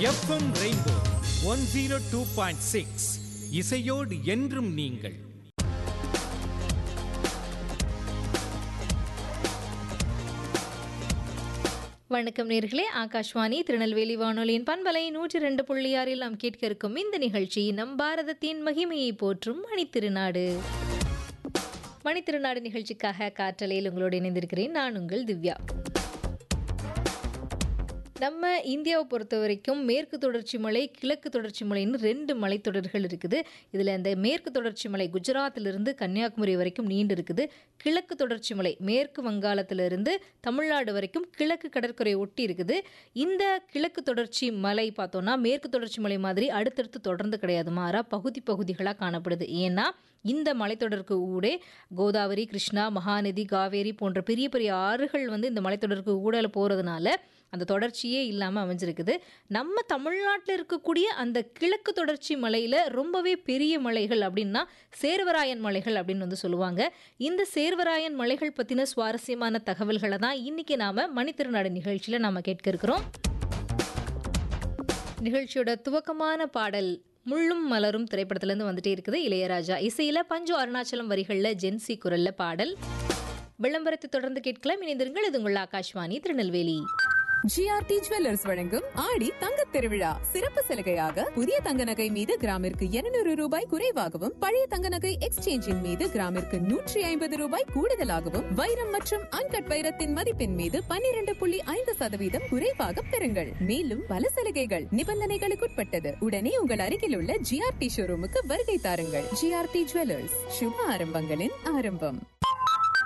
FM rainbow one zero two point six இசையோடு என்றும் நீங்கள் வணக்கம் நேர்களே ஆகாஷ்வாணி திருநெல்வேலி வானொலியின் பண்பலை நூற்றி ரெண்டு புள்ளி ஆறில் நாம் கேட்க இருக்கும் இந்த நிகழ்ச்சி நம் பாரதத்தின் மகிமையை போற்றும் மணித்திருநாடு மணித்திருநாடு நிகழ்ச்சிக்காக காற்றலையில் உங்களோடு இணைந்திருக்கிறேன் நான் உங்கள் திவ்யா நம்ம இந்தியாவை பொறுத்த வரைக்கும் மேற்கு தொடர்ச்சி மலை கிழக்கு தொடர்ச்சி மலைன்னு ரெண்டு மலைத்தொடர்கள் இருக்குது இதில் இந்த மேற்கு தொடர்ச்சி மலை குஜராத்திலிருந்து கன்னியாகுமரி வரைக்கும் நீண்டு இருக்குது கிழக்கு தொடர்ச்சி மலை மேற்கு வங்காளத்திலிருந்து தமிழ்நாடு வரைக்கும் கிழக்கு கடற்கரை ஒட்டி இருக்குது இந்த கிழக்கு தொடர்ச்சி மலை பார்த்தோன்னா மேற்கு தொடர்ச்சி மலை மாதிரி அடுத்தடுத்து தொடர்ந்து கிடையாது மாறா பகுதி பகுதிகளாக காணப்படுது ஏன்னா இந்த மலைத்தொடருக்கு ஊடே கோதாவரி கிருஷ்ணா மகாநதி காவேரி போன்ற பெரிய பெரிய ஆறுகள் வந்து இந்த மலைத்தொடருக்கு ஊடால போகிறதுனால அந்த தொடர்ச்சியே இல்லாமல் அமைஞ்சிருக்குது நம்ம தமிழ்நாட்டில் இருக்கக்கூடிய அந்த கிழக்கு தொடர்ச்சி மலையில் ரொம்பவே பெரிய மலைகள் அப்படின்னா சேர்வராயன் மலைகள் அப்படின்னு வந்து சொல்லுவாங்க இந்த சேர்வராயன் மலைகள் பற்றின சுவாரஸ்யமான தகவல்களை தான் இன்றைக்கி நாம் மணித்திருநாடு நிகழ்ச்சியில் நாம் கேட்க இருக்கிறோம் நிகழ்ச்சியோட துவக்கமான பாடல் முள்ளும் மலரும் திரைப்படத்திலேருந்து வந்துட்டே இருக்குது இளையராஜா இசையில் பஞ்சு அருணாச்சலம் வரிகளில் ஜென்சி குரல்ல பாடல் விளம்பரத்தை தொடர்ந்து கேட்கலாம் இணைந்திருங்கள் இது உங்கள் ஆகாஷ்வாணி திருநெல்வேலி ஜிஆர்டி ஜுவல்லர்ஸ் வழங்கும் ஆடி தங்கத் திருவிழா சிறப்பு சலுகையாக புதிய தங்க நகை மீது கிராமிற்கு 200 ரூபாய் குறைவாகவும் பழைய தங்க நகை எக்ஸ்சேஞ்சின் மீது கிராமிற்கு நூற்றி ஐம்பது ரூபாய் கூடுதலாகவும் வைரம் மற்றும் அன்கட் வைரத்தின் மதிப்பின் மீது 12.5% புள்ளி ஐந்து சதவீதம் குறைவாக பெறுங்கள் மேலும் பல சலுகைகள் நிபந்தனைகளுக்குட்பட்டது உடனே உங்கள் அருகில் உள்ள ஜிஆர்டி ஷோரூமுக்கு வருகை தாருங்கள் ஜிஆர்டி ஜுவல்லர்ஸ் சுப ஆரம்பங்களின் ஆரம்பம்